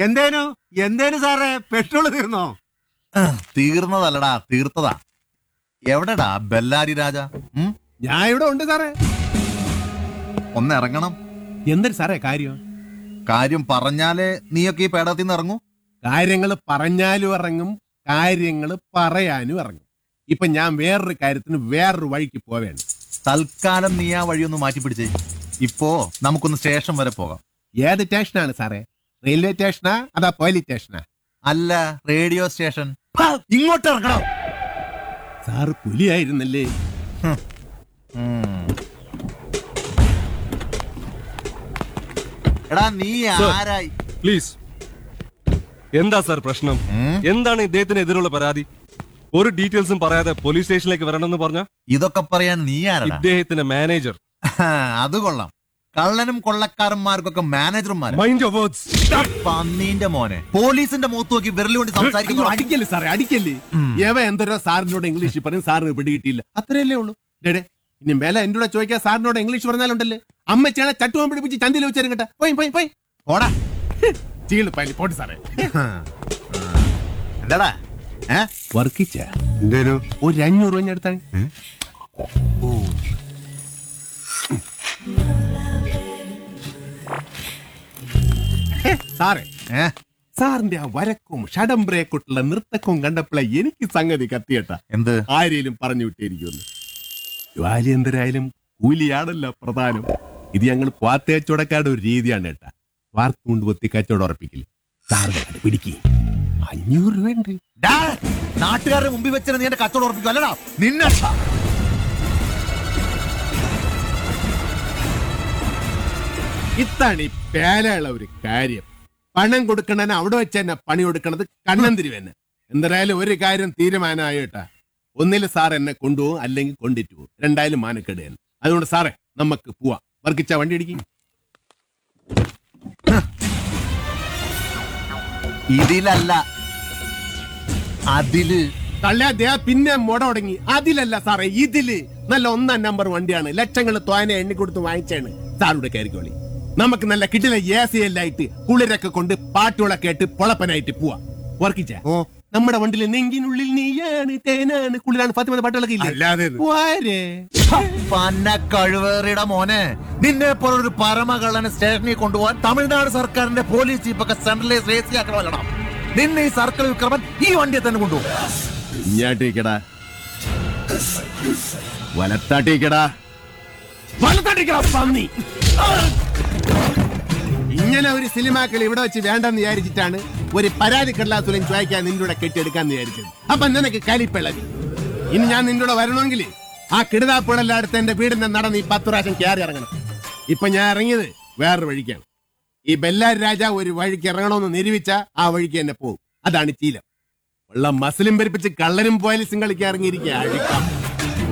എന്തേനു എന്തേനു സാറേ പെട്രോൾ തീർന്നോ തീർന്നതല്ലടാ തീർത്തതാ എവിടെടാ ബെല്ലാരി രാജ ഉം? ഞാൻ ഇവിടെ ഉണ്ട് സാറേ ഒന്ന് ഇറങ്ങണം എന്തൊരു സാറേ കാര്യം കാര്യം പറഞ്ഞാലേ നീയൊക്കെ ഈ പേടത്തിൽ നിന്ന് ഇറങ്ങൂ കാര്യങ്ങൾ പറഞ്ഞാലും ഇറങ്ങും കാര്യങ്ങൾ പറയാനും ഇറങ്ങും ഇപ്പൊ ഞാൻ വേറൊരു കാര്യത്തിന് വേറൊരു വഴിക്ക് പോവേണ്ട തൽക്കാലം നീ ആ വഴിയൊന്ന് മാറ്റി പിടിച്ചേ ഇപ്പോ നമുക്കൊന്ന് സ്റ്റേഷൻ വരെ പോകാം ഏത് സ്റ്റേഷനാണ് സാറേ റെയിൽവേ സ്റ്റേഷനാ അതാ പോലീസ് സ്റ്റേഷനാ അല്ല റേഡിയോ സ്റ്റേഷൻ ഹാ, ഇങ്ങോട്ട് ഇറങ്ങണം സാറ് പുലിയായിരുന്നല്ലേ ഉം. എടാ നീ ആരായി പ്ലീസ് എന്താ സാർ പ്രശ്നം ഉം? എന്താണ് ഇദ്ദേഹത്തിന് എതിരുള്ള പരാതി ഒരു ഡീറ്റെയിൽസും പറയാതെ പോലീസ് സ്റ്റേഷനിലേക്ക് വരണമെന്ന് പറഞ്ഞ ഇതൊക്കെ പറയാൻ നീ ആരാടാ ഇദ്ദേഹത്തിന്റെ മാനേജർ അത് കൊള്ളാം കള്ളനും കൊള്ളക്കാരന്മാർക്കൊക്കെ മാനേജർമാരാ മൈൻഡ് ഓഫ് വേർഡ്സ് പന്നീന്റെ മോനെ പോലീസിന്റെ മുഖത്ത് നോക്കി വിരൽ കൊണ്ട് അയ്യോ, സംസാരിക്കുന്നു അടിക്കല്ലേ സാറേ അടിക്കല്ലേ എവ എന്തോരോ സാറിനോട് ഇംഗ്ലീഷ് പറയും സാറിന് പിടികിട്ടിയില്ല അത്രയല്ലേ ഉള്ളൂ ഡേടേ ഇനി മേലെ എന്റെ കൂടെ ചോദിക്കാൻ സാറിനോട് ഇംഗ്ലീഷ് പറഞ്ഞാലുണ്ടല്ലേ അമ്മച്ചാണ് ചട്ടുവാൻ പിടിപ്പിച്ച് ചന്തിയിൽ വെച്ചാലും കേട്ടാ പോയി പോയി പോയി ഓടാ ചീള് പല്ലി പോട്ടെ സാറേ എന്താടാ ഏ വർക്കിച്ച എന്തേനു ഒരു അഞ്ഞൂറ് രൂപ എടുത്താണ് സാറേ ഏ സാറിന്റെ ആ വരക്കും ഷടംബ്രയെക്കുട്ടുള്ള നൃത്തക്കും കണ്ടപ്പോഴേ എനിക്ക് സംഗതി കത്തിയട്ട എന്ത് ആരേലും പറഞ്ഞു വിട്ടിരിക്കുന്നു ജോലിയന്തരായാലും കൂലിയാണല്ലോ പ്രധാനം ഇത് ഞങ്ങൾ പാത്തേച്ചോടക്കാരുടെ ഒരു രീതിയാണ് കേട്ടാ വാർത്തുകൊണ്ട് പൊത്തി കച്ചവടം ഉറപ്പിക്കില്ല സാറ് പിടിക്ക് അഞ്ഞൂറ് രൂപ ഉണ്ട് ഡാ, നാട്ടുകാരുടെ മുമ്പിൽ വെച്ചിട്ട് നീ എന്റെ കച്ചവടം ഉറപ്പിക്കും അല്ലടാ നിന്നെ ഇതാണ് ഈ പേലയുള്ള ഒരു കാര്യം പണം കൊടുക്കണന് അവിടെ വെച്ച് തന്നെ പണി കൊടുക്കണത് കണ്ണന്തിരി തന്നെ എന്തായാലും ഒരു കാര്യം തീരുമാനമായി കേട്ടാ ഒന്നിൽ സാർ എന്നെ കൊണ്ടുപോകും അല്ലെങ്കിൽ കൊണ്ടിട്ട് പോകും രണ്ടായാലും മാനക്കേട് തന്നെ അതുകൊണ്ട് സാറേ നമുക്ക് പോവാം വർക്കിച്ച വണ്ടി ഇടിക്കും ഇതിലല്ല അതില് തള്ളേ ദേ പിന്നെ മുട തുടങ്ങി അതിലല്ല സാറേ ഇതില് നല്ല ഒന്നാം നമ്പർ വണ്ടിയാണ് ലക്ഷങ്ങൾ തോനെ എണ്ണി കൊടുത്ത് വാങ്ങിച്ചാണ് സാറുടെ കയറിക്കോളി നമുക്ക് നല്ല കിട്ടില്ല എ സി എല്ലായിട്ട് കുളിരൊക്കെ കൊണ്ട് പാട്ടുകളൊക്കെ ആയിട്ട് പൊളപ്പനായിട്ട് പോവാ വർക്കിച്ച ഓ നമ്മുടെ വണ്ടിയിൽ നെങ്കിനുള്ളിൽ നീയാണ് തേനാണ് കുളിരാണ് പത്ത് പത്ത് പാട്ടുകളൊക്കെ ഇല്ലേ അല്ലാതെ വാരേ. പന്ന കഴിവേറിയുടെ മോനെ നിന്നെ പോലൊരു പരമകള്ളനെ സ്റ്റേഷനിൽ കൊണ്ടുപോകാൻ തമിഴ്നാട് സർക്കാരിന്റെ പോലീസ് ചീഫൊക്കെ സെൻട്രലൈസ് രേസിയാക്കണമല്ലടാ നിന്നെ ഈ സർക്കിൾ വിക്രമൻ ഈ വണ്ടിയെ തന്നെ കൊണ്ടുപോകും ഇങ്ങോട്ടേക്കടാ വലത്താട്ടേക്കടാ വലത്താട്ടേക്കടാ പന്നി ഇങ്ങനെ ഒരു സിനിമാക്കൾ ഇവിടെ വെച്ച് വേണ്ടെന്ന് വിചാരിച്ചിട്ടാണ് ഒരു പരാതി കടലാസുലം ചോദിക്കാൻ നിന്റെ കൂടെ കെട്ടിയെടുക്കാന്ന് വിചാരിച്ചത് അപ്പൊ നിനക്ക് കലിപ്പിളവി ഇനി ഞാൻ നിന്റെ കൂടെ വരണമെങ്കിൽ ആ കിടുതാപ്പുഴെല്ലാം അടുത്ത് എന്റെ വീടിന്റെ നട നീ പത്ത് പ്രാവശ്യം കയറി ഇറങ്ങണം ഇപ്പൊ ഞാൻ ഇറങ്ങിയത് വേറൊരു വഴിക്കാണ് ഈ ബെല്ലാരി രാജാവ് ഒരു വഴിക്ക് ഇറങ്ങണമെന്ന് നിരൂപിച്ച ആ വഴിക്ക് തന്നെ പോകും അതാണ് ചീലം ഉള്ള മസിലും പെരുപ്പിച്ച് കള്ളനും പോലീസും കളിക്കാൻ ഇറങ്ങിയിരിക്കുക അഴിക്കാം